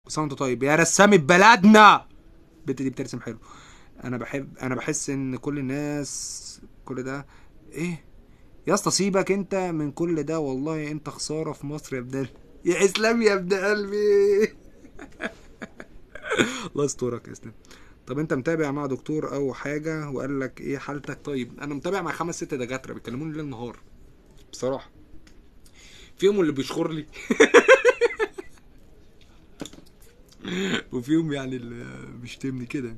كل سنه وانت طيب يا رسام بلدنا البنت دي بترسم حلو انا بحب انا بحس ان كل الناس كل ده ايه يا اسطى سيبك انت من كل ده والله انت خساره في مصر يا ابن ال- يا اسلام يا ابن قلبي الله يسترك يا اسلام طب انت متابع مع دكتور او حاجه وقال لك ايه حالتك طيب انا متابع مع خمس ست دكاتره بيكلموني ليل نهار بصراحه فيهم اللي بيشخر لي وفيهم يعني اللي بيشتمني كده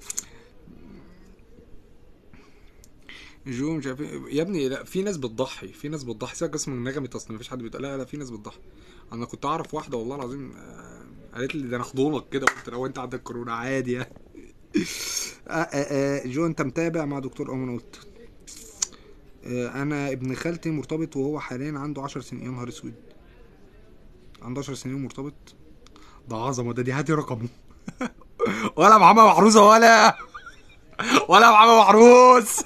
جو مش عارف ايه. يا ابني لا في ناس بتضحي في ناس بتضحي سيبك اسمه نغمة اصلا مفيش حد بيتقال لا لا في ناس بتضحي انا كنت اعرف واحده والله العظيم آه، قالت لي ده انا اخضونك كده قلت لو انت عندك كورونا عادي يعني آه، آه، آه، جو انت متابع مع دكتور امن قلت آه، انا ابن خالتي مرتبط وهو حاليا عنده 10 سنين يا نهار اسود عنده 10 سنين مرتبط ده عظمه ده دي هاتي رقمه ولا محمد محروسه ولا ولا محمد محروس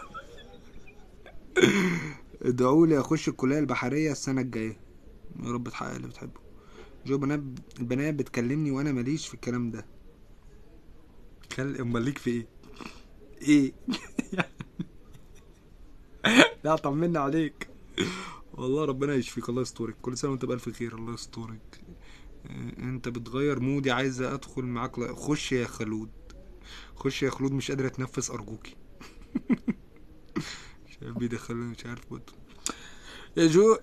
ادعوا لي اخش الكليه البحريه السنه الجايه يا رب تحقق اللي بتحبه جو بنات البنات بتكلمني وانا ماليش في الكلام ده خل امال ليك في ايه ايه لا طمنا عليك والله ربنا يشفيك الله يسترك كل سنه وانت بالف خير الله يسترك آه، انت بتغير مودي عايزه ادخل معاك لا خش يا خلود خش يا خلود مش قادر اتنفس ارجوكي مش عارف بيدخلني مش عارف برضه يا جو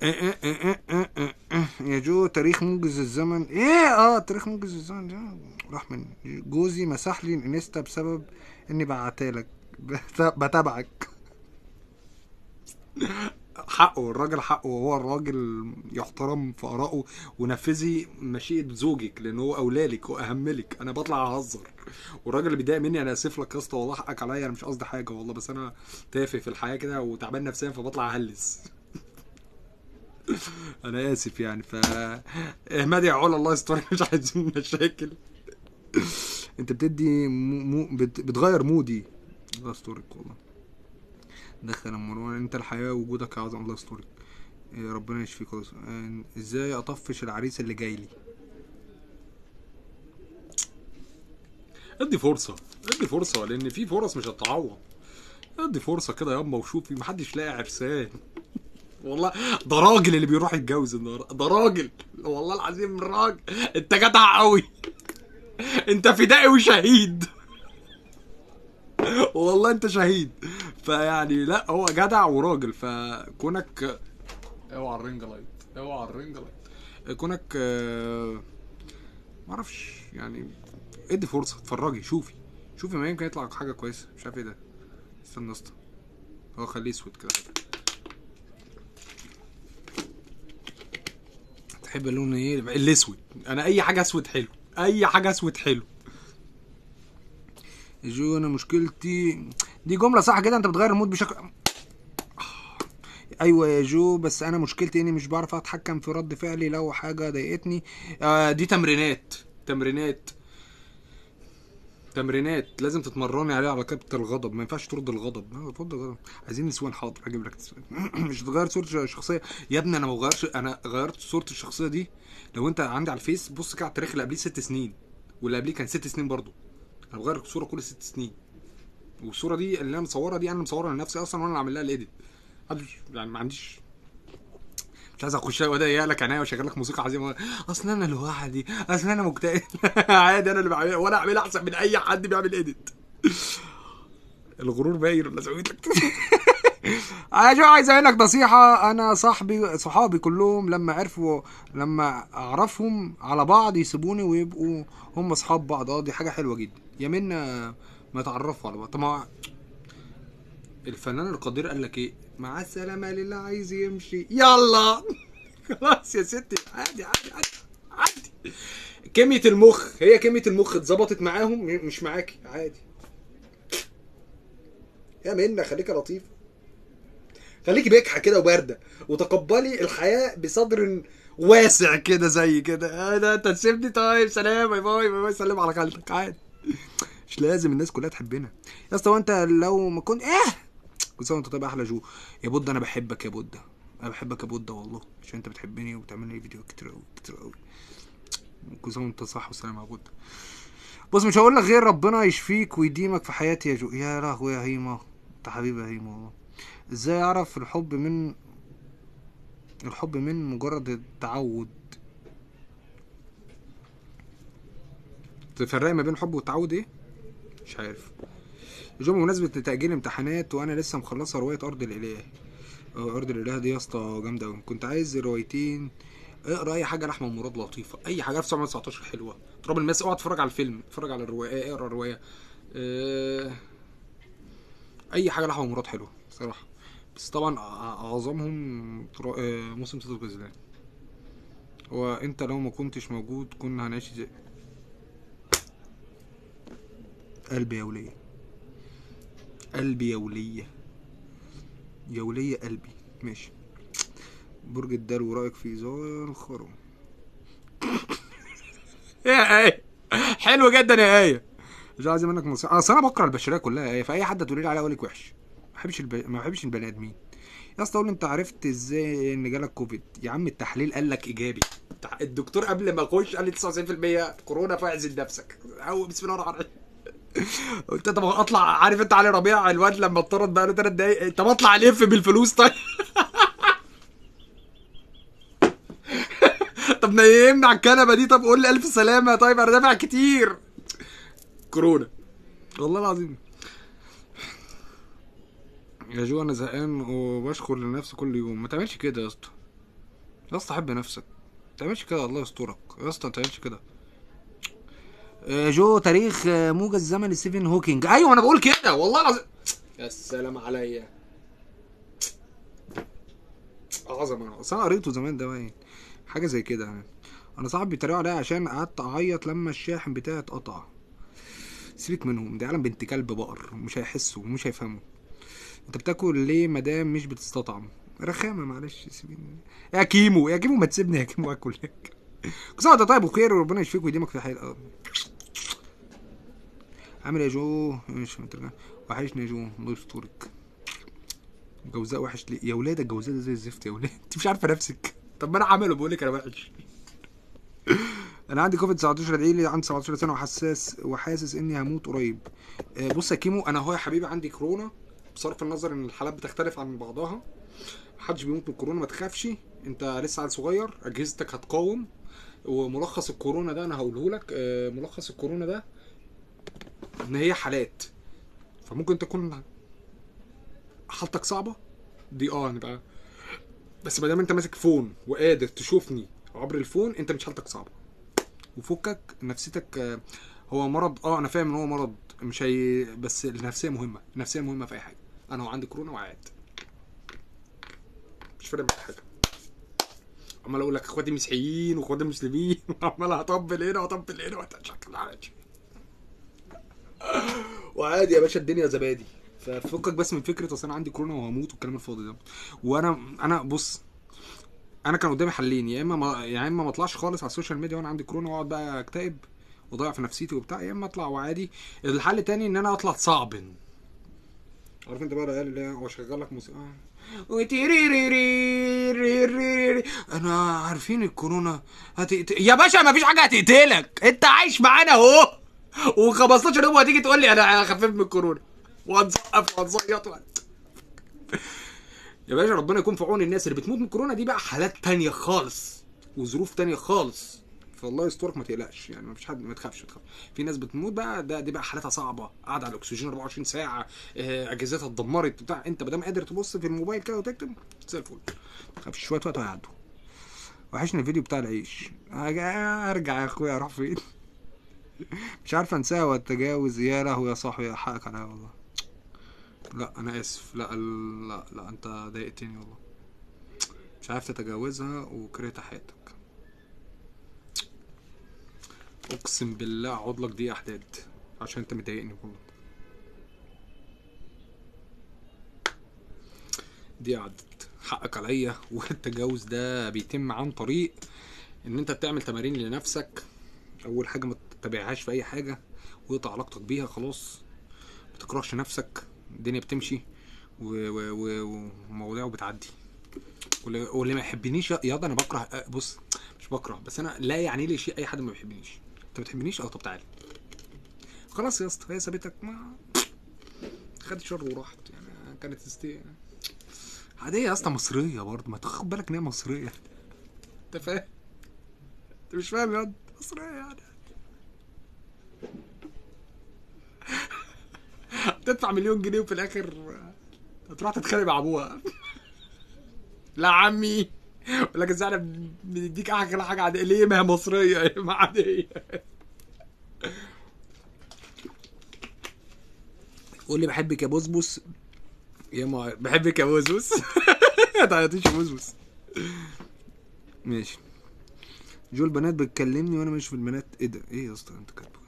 يا جو تاريخ منجز الزمن ايه اه تاريخ منجز الزمن ده راح من جوزي مسح لي الانستا بسبب اني بعتلك بت- بتابعك حقه الراجل حقه وهو الراجل يحترم في ارائه ونفذي مشيئه زوجك لان هو اولى لك واهم لك انا بطلع اهزر والراجل اللي بيضايق مني انا اسف لك يا اسطى والله حقك عليا انا مش قصدي حاجه والله بس انا تافه في الحياه كده وتعبان نفسيا فبطلع اهلس انا اسف يعني ف احمد يا علا الله يسترك مش عايزين مشاكل انت بتدي مو... مو... بت... بتغير مودي الله يسترك والله دخل يا مروان انت الحياه وجودك اعظم الله يسترك إيه، ربنا يشفيك خالص آه، ازاي اطفش العريس اللي جاي لي ادي فرصه ادي فرصه لان في فرص مش هتتعوض ادي فرصه كده ياما وشوفي محدش لاقي عرسان والله ده راجل اللي بيروح يتجوز النهارده ده راجل والله العظيم راجل انت جدع قوي انت فدائي وشهيد والله انت شهيد فيعني لا هو جدع وراجل فكونك اوعى الرينج لايت اوعى الرينج لايت كونك آه، معرفش يعني ادي فرصه اتفرجي شوفي شوفي ما يمكن يطلع حاجه كويسه مش عارف ايه ده استنى يا اسطى هو خليه اسود كده تحب اللون ايه الاسود انا اي حاجه اسود حلو اي حاجه اسود حلو جو انا مشكلتي دي جمله صح كده انت بتغير المود بشكل ايوه يا جو بس انا مشكلتي اني مش بعرف اتحكم في رد فعلي لو حاجه ضايقتني آه دي تمرينات تمرينات تمرينات لازم تتمرني عليها على كبت الغضب ما ينفعش ترد الغضب لا، ترد الغضب عايزين نسوان حاضر اجيب لك نسوان مش تغير صورة الشخصية يا ابني انا ما بغيرش انا غيرت صورة الشخصية دي لو انت عندي على الفيس بص كده على التاريخ اللي قبليه ست سنين واللي قبليه كان ست سنين برضه انا بغير الصورة كل ست سنين والصورة دي اللي انا مصورها دي انا مصورها لنفسي اصلا وانا اللي عامل لها الايديت محدش- يعني ما عنديش مش عايز اخش واضايق لك عينيا واشغل لك موسيقى حزينه اصل انا لوحدي اصل انا مكتئب عادي انا اللي بعملها وانا اعملها احسن من اي حد بيعمل ايديت الغرور باين ولا زودت لك انا شو عايز اقول لك نصيحه انا صاحبي صحابي كلهم لما عرفوا لما اعرفهم على بعض يسيبوني ويبقوا هم اصحاب بعض اه دي حاجه حلوه جدا يا منا ما يتعرفوا على بعض طبعا الفنان القدير قال لك ايه مع السلامه للي عايز يمشي يلا خلاص يا ستي عادي عادي عادي عادي كيمياء المخ هي كيمياء المخ اتظبطت معاهم م- مش معاكي عادي يا منى خليكي لطيفه خليكي بكحه كده وبارده وتقبلي الحياه بصدر واسع كده زي كده انا انت تسيبني طيب سلام باي باي باي باي سلم على خالتك عادي مش لازم الناس كلها تحبنا يا اسطى وانت لو ما كنت ايه كل سنه وانت طيب احلى جو يا بود انا بحبك يا بود انا بحبك يا بود والله عشان انت بتحبني وبتعمل لي فيديوهات كتير قوي كتير قوي كل سنه وانت صح والسلام على بود بص مش هقول لك غير ربنا يشفيك ويديمك في حياتي يا جو يا لهوي يا هيما انت حبيبي يا هيما والله ازاي اعرف الحب من الحب من مجرد التعود تفرق ما بين الحب والتعود ايه مش عارف جو بمناسبة تأجيل امتحانات وأنا لسه مخلصة رواية أرض الإله آه، أرض الإله دي يا اسطى جامدة أوي كنت عايز روايتين اقرا أي حاجة لأحمد مراد لطيفة أي حاجة 1919 حلوة تراب الماس اوعى تتفرج على الفيلم اتفرج على الرواية اقرا الرواية آه، أي حاجة لأحمد مراد حلوة صراحة بس طبعا أع- أعظمهم ترا- آه، موسم ست الغزلان هو أنت لو ما كنتش موجود كنا هنعيش زي قلبي يا ولية قلبي يا ولية يا ولية قلبي ماشي برج الدلو رأيك في زار الخرم يا ايه حلو جدا يا ايه مش عايز منك مصير اصل انا بكره البشريه كلها يا ايه فاي حد تقولي لي عليها اقول لك وحش ما بحبش الب... ما بحبش البني ادمين يا اسطى قول لي انت عرفت ازاي ان جالك كوفيد يا عم التحليل قال لك ايجابي الدكتور قبل ما اخش قال لي 99% كورونا فاعزل نفسك او بسم الله الرحمن الرحيم قلت طب اطلع عارف انت علي ربيع الواد لما اتطرد بقى له ثلاث دقايق طب اطلع الف بالفلوس طيب طب نيمني على الكنبه دي طب قول لي الف سلامه طيب انا دافع كتير كورونا والله العظيم يا جو انا زهقان وبشكر لنفسي كل يوم ما تعملش كده يا اسطى يا اسطى حب نفسك ما تعملش كده الله يسترك يا اسطى ما تعملش كده آه، جو تاريخ آه، موجة الزمن ستيفن هوكينج ايوه انا بقول كده والله العظيم يا سلام عليا عظمه اصل انا قريته زمان ده باين حاجه زي كده يعني انا صاحبي بيتريقوا عليا عشان قعدت اعيط لما الشاحن بتاعي اتقطع سيبك منهم ده عالم بنت كلب بقر مش هيحسوا ومش هيفهموا انت بتاكل ليه مدام مش بتستطعم رخامه معلش سيبيني يا كيمو يا كيمو ما تسيبني يا كيمو اكل لك كل سنه وانت طيب وخير وربنا يشفيك ويديمك في الحياه عامل إيه يا جو مش مترجع وحشني يا جو الله يسترك جوزاء وحش ليه يا ولاد الجوزاء ده زي الزفت يا ولاد انت مش عارفه نفسك طب ما انا عامله بقول لك انا وحش انا عندي كوفيد 19 ادعي لي عندي 17 سنه وحساس وحاسس اني هموت قريب آه، بص يا كيمو انا هو يا حبيبي عندي كورونا بصرف النظر ان الحالات بتختلف عن بعضها محدش بيموت من الكورونا ما تخافش انت لسه عيل صغير اجهزتك هتقاوم وملخص الكورونا ده انا هقوله لك آه، ملخص الكورونا ده ان هي حالات فممكن تكون حالتك صعبه دي اه نبقى بس ما دام انت ماسك فون وقادر تشوفني عبر الفون انت مش حالتك صعبه وفكك نفسيتك آه، هو مرض اه انا فاهم ان هو مرض مش هي بس النفسيه مهمه النفسيه مهمه في اي حاجه انا هو عندي كورونا وقاعد مش فارق معايا حاجه عمال اقول لك اخواتي مسيحيين واخواتي مسلمين وعمال هطبل هنا واطبل هنا واتشكل عادي وعادي يا باشا الدنيا زبادي ففكك بس من فكره اصل انا عندي كورونا وهموت والكلام الفاضي ده وانا انا بص انا كان قدامي حلين يا اما ما يا اما ما اطلعش خالص على السوشيال ميديا وانا عندي كورونا واقعد بقى اكتئب واضيع في نفسيتي وبتاع يا اما اطلع وعادي الحل التاني ان انا اطلع صعب عارف انت بقى العيال اللي هو شغال لك موسيقى وتيريريريريريريري. انا عارفين الكورونا هتقت... يا باشا ما فيش حاجه هتقتلك انت عايش معانا اهو و15 يوم هتيجي تقول لي انا خفيف من الكورونا وهنسقف وهنزيط وهن- يا باشا ربنا يكون في عون الناس اللي بتموت من الكورونا دي بقى حالات تانية خالص وظروف تانية خالص فالله يسترك ما تقلقش يعني ما فيش حد ما تخافش ما تخافش في ناس بتموت بقى ده دي بقى حالتها صعبه قاعده على الاكسجين 24 ساعه آه، اجهزتها اتدمرت بتاع انت ما دام قادر تبص في الموبايل كده وتكتب زي الفل ما تخافش شويه وقت وهيعدوا وحشني الفيديو بتاع العيش أجا- ارجع يا اخويا اروح فين مش عارف انساها واتجاوز يا لهوي يا صاحبي حقك عليا والله لا انا اسف لا ال- لا لا انت ضايقتني والله مش عارف تتجاوزها وكرهت حياتك اقسم بالله اقعد لك دي احداد عشان انت مضايقني والله دي عدت حقك عليا والتجاوز ده بيتم عن طريق ان انت بتعمل تمارين لنفسك اول حاجه ما تتابعهاش في اي حاجه وقطع علاقتك بيها خلاص ما تكرهش نفسك الدنيا بتمشي و- و- و- ومواضيعه بتعدي واللي واللي ما يحبنيش ياض انا بكره بص مش بكره بس انا لا يعني لي شيء اي حد ما بيحبنيش انت ما بتحبنيش اه طب تعالى خلاص يا اسطى هي سابتك ما خدت شر وراحت يعني كانت استي عادية يا اسطى مصرية برضه ما تاخد بالك ان هي مصرية انت فاهم؟ انت مش فاهم يا مصرية يعني تدفع مليون جنيه وفي الاخر هتروح تتخانق مع ابوها لا عمي يقول لك ازاي احنا بنديك احلى حاجه عاديه ليه ما هي مصريه ما عاديه قول لي بحبك يا بوسبوس يا ما بحبك يا بوسبوس ما تعيطيش يا بوسبوس ماشي جو البنات بتكلمني وانا مش في البنات ايه ده ايه يا اسطى انت كاتبه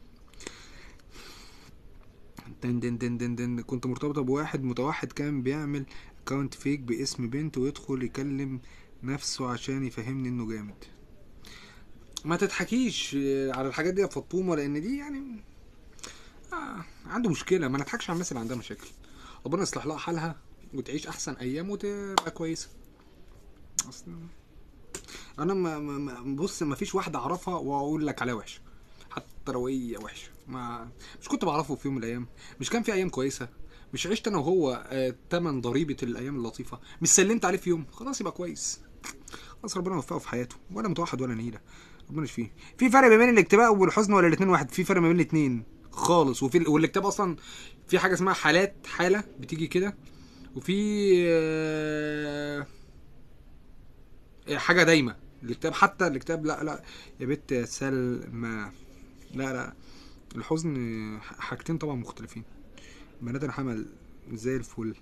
دن دن دن دن دن كنت مرتبطة بواحد متوحد كان بيعمل اكونت فيك باسم بنت ويدخل يكلم نفسه عشان يفهمني انه جامد ما تضحكيش على الحاجات دي يا فطومة لان دي يعني آه عنده مشكلة ما نضحكش على الناس اللي عندها مشاكل ربنا يصلح لها حالها وتعيش احسن ايام وتبقى كويسة اصلا انا ما ما- ما بص ما فيش واحدة اعرفها واقول لك عليها وحشة حتى لو هي وحشة ما مش كنت بعرفه في يوم من الايام مش كان في ايام كويسة مش عشت انا وهو آه، تمن ضريبة الايام اللطيفة مش سلمت عليه في يوم خلاص يبقى كويس خلاص ربنا يوفقه في حياته ولا متوحد ولا نيلة ربنا يشفيه في فرق ما بين الاكتئاب والحزن ولا الاثنين واحد في فرق ما بين الاثنين خالص وفي والاكتئاب اصلا في حاجه اسمها حالات حاله بتيجي كده وفي آه، حاجه دايمه الاكتئاب حتى الاكتئاب لا لا يا بنت يا سلمى لا لا الحزن حاجتين طبعا مختلفين بنات الحمل زي الفل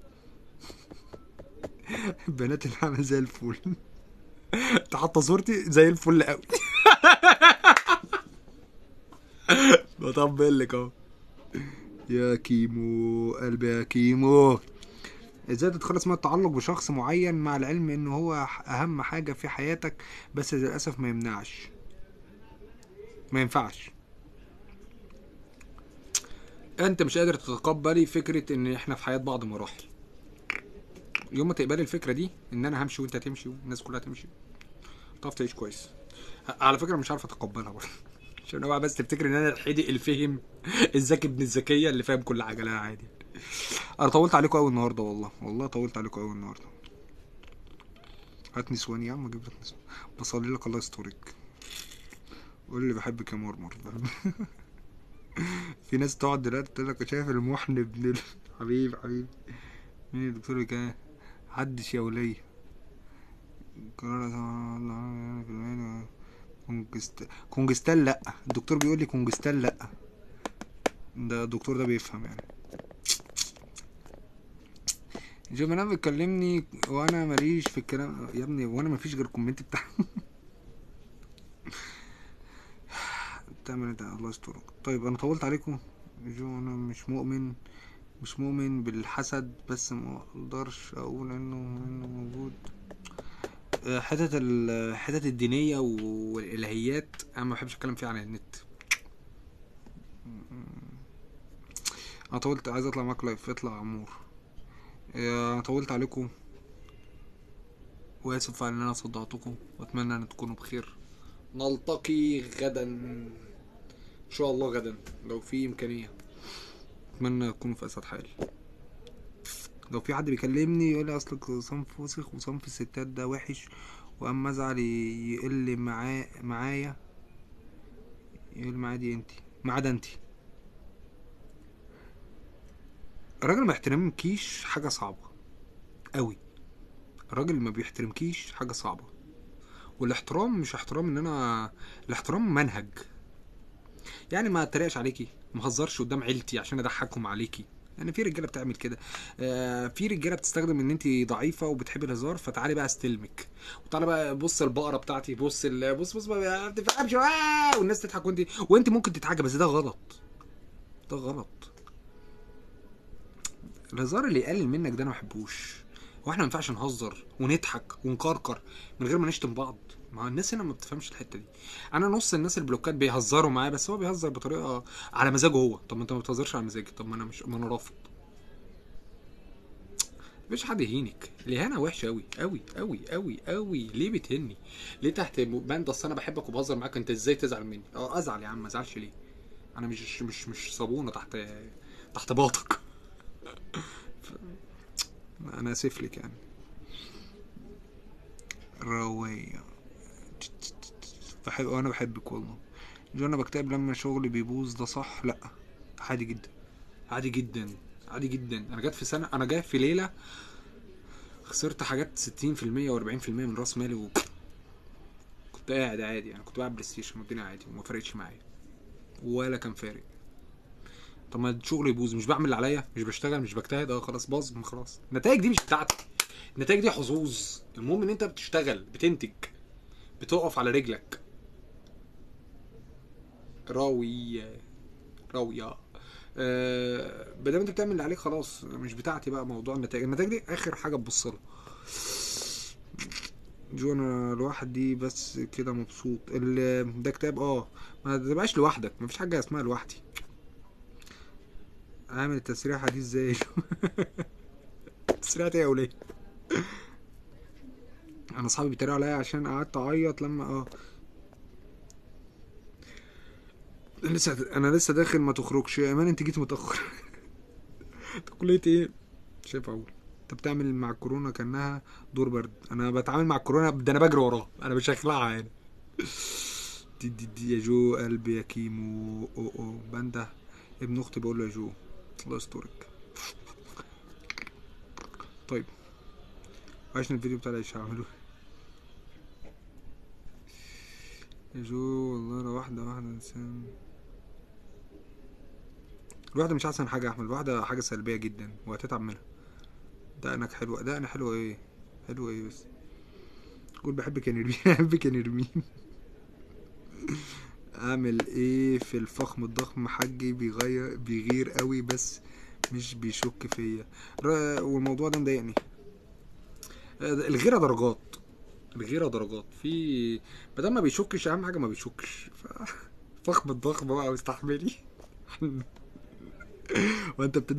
بنات الحمل زي الفل انت حاطه صورتي زي الفل قوي بطبل لك اهو يا كيمو قلبي يا كيمو ازاي تتخلص من التعلق بشخص معين مع العلم ان هو اهم حاجة في حياتك بس للأسف ما يمنعش ما ينفعش انت مش قادر تتقبلي فكرة ان احنا في حياة بعض مراحل يوم ما تقبلي الفكرة دي ان انا همشي وانت هتمشي والناس كلها تمشي تعرف تعيش كويس على فكرة مش عارف اتقبلها برضه عشان اوعى بس تفتكر ان انا الحدق الفهم الذكي ابن الذكية اللي فاهم كل حاجة لا عادي انا طولت عليكم قوي النهارده والله والله طولت عليكم قوي النهارده هات نسوان يا عم اجيب لك نسوان بصلي لك الله يسترك قول لي بحبك يا مرمر في ناس تقعد دلوقتي تقول لك شايف المحن ابن ال... حبيبي حبيبي مين الدكتور اللي كان حدش يا ولية كونجست كونجستال لا الدكتور بيقول لي كونجستال لا ده الدكتور ده بيفهم يعني شوف انا بتكلمني وانا ماليش في الكلام يا ابني وانا مفيش غير الكومنت بتاع تعمل انت الله يسترك طيب انا طولت عليكم جو انا مش مؤمن مش مؤمن بالحسد بس ما اقدرش اقول انه انه موجود آه، حتت ال- حتت الدينيه والالهيات انا ما بحبش اتكلم فيها على النت انا طولت عايز اطلع معاك لايف اطلع يا عمور آه، انا طولت عليكم واسف على ان انا صدعتكم واتمنى ان تكونوا بخير نلتقي غدا ان شاء الله غدا لو في امكانيه اتمنى تكونوا في اسعد حال لو في حد بيكلمني يقول لي اصلك صنف وسخ وصنف الستات ده وحش واما ازعل ي- يقل معاه معايا يقول معايا دي انتي ما عدا انتي الراجل ما يحترمكيش حاجه صعبه قوي الراجل ما بيحترمكيش حاجه صعبه والاحترام مش احترام ان انا الاحترام منهج يعني ما اتريقش عليكي ما اهزرش قدام عيلتي عشان اضحكهم عليكي يعني في رجاله بتعمل كده آه في رجاله بتستخدم ان انت ضعيفه وبتحبي الهزار فتعالي بقى استلمك وتعالى بقى بص البقره بتاعتي بص ال- بص بص ما بتفهمش آه والناس تضحك وانت وانت ممكن تضحكي بس ده غلط ده غلط الهزار اللي يقلل منك ده انا ما بحبوش واحنا ما ينفعش نهزر ونضحك ونكركر من غير ما نشتم بعض ما الناس هنا ما بتفهمش الحته دي انا نص الناس البلوكات بيهزروا معايا بس هو بيهزر بطريقه على مزاجه هو طب ما انت ما بتهزرش على مزاجي طب ما انا مش ما انا رافض مفيش حد يهينك الاهانه وحشه قوي قوي قوي قوي قوي ليه بتهني ليه تحت بند اصل انا بحبك وبهزر معاك انت ازاي تزعل مني اه ازعل يا عم ما ازعلش ليه انا مش مش مش صابونه تحت تحت باطك ف- انا اسف لك يعني روية بحب انا بحبك والله جو انا بكتئب لما شغلي بيبوظ ده صح لا عادي جدا عادي جدا عادي جدا انا جت في سنه انا جاي في ليله خسرت حاجات 60% و40% من راس مالي و... كنت قاعد عادي يعني كنت بلعب بلاي ستيشن والدنيا عادي وما فرقتش معايا ولا كان فارق طب ما الشغل يبوظ مش بعمل اللي عليا مش بشتغل مش بجتهد اه خلاص باظ ما خلاص النتائج دي مش بتاعتي النتائج دي حظوظ المهم ان انت بتشتغل بتنتج بتقف على رجلك راوي راوية آه بدل انت بتعمل اللي عليك خلاص مش بتاعتي بقى موضوع النتائج النتائج دي اخر حاجه تبص لها جو انا لوحدي بس كده مبسوط ال- ده كتاب اه ما تبقاش لوحدك مفيش حاجه اسمها لوحدي عامل التسريحه دي ازاي تسريحه ايه يا وليه انا اصحابي بيتريقوا عليا عشان قعدت اعيط لما اه أنا لسه انا لسه داخل ما تخرجش يا ايمان انت جيت متاخر انت كليه ايه مش هينفع اقول انت بتعمل مع الكورونا كانها دور برد انا بتعامل مع الكورونا ده انا بجري وراها انا مش هخلعها يعني دي دي دي يا جو قلبي يا كيمو او او باندا ابن اختي بقول له يا جو الله يسترك طيب عشان الفيديو بتاع العيش هعمله يا جو والله لو واحدة واحدة انسان الواحدة مش احسن حاجة يا احمد الواحدة حاجة سلبية جدا وهتتعب منها دقنك حلوة دقن حلوة ايه حلوة ايه بس قول بحبك يا نرمين بحبك يا نرمين اعمل ايه في الفخم الضخم حجي بيغير بيغير قوي بس مش بيشك فيا را- والموضوع ده مضايقني آه، الغيرة درجات الغيرة درجات في بدل ما بيشكش اهم حاجة ما بيشكش ف... فخم الضخم بقى واستحملي وانت بتد...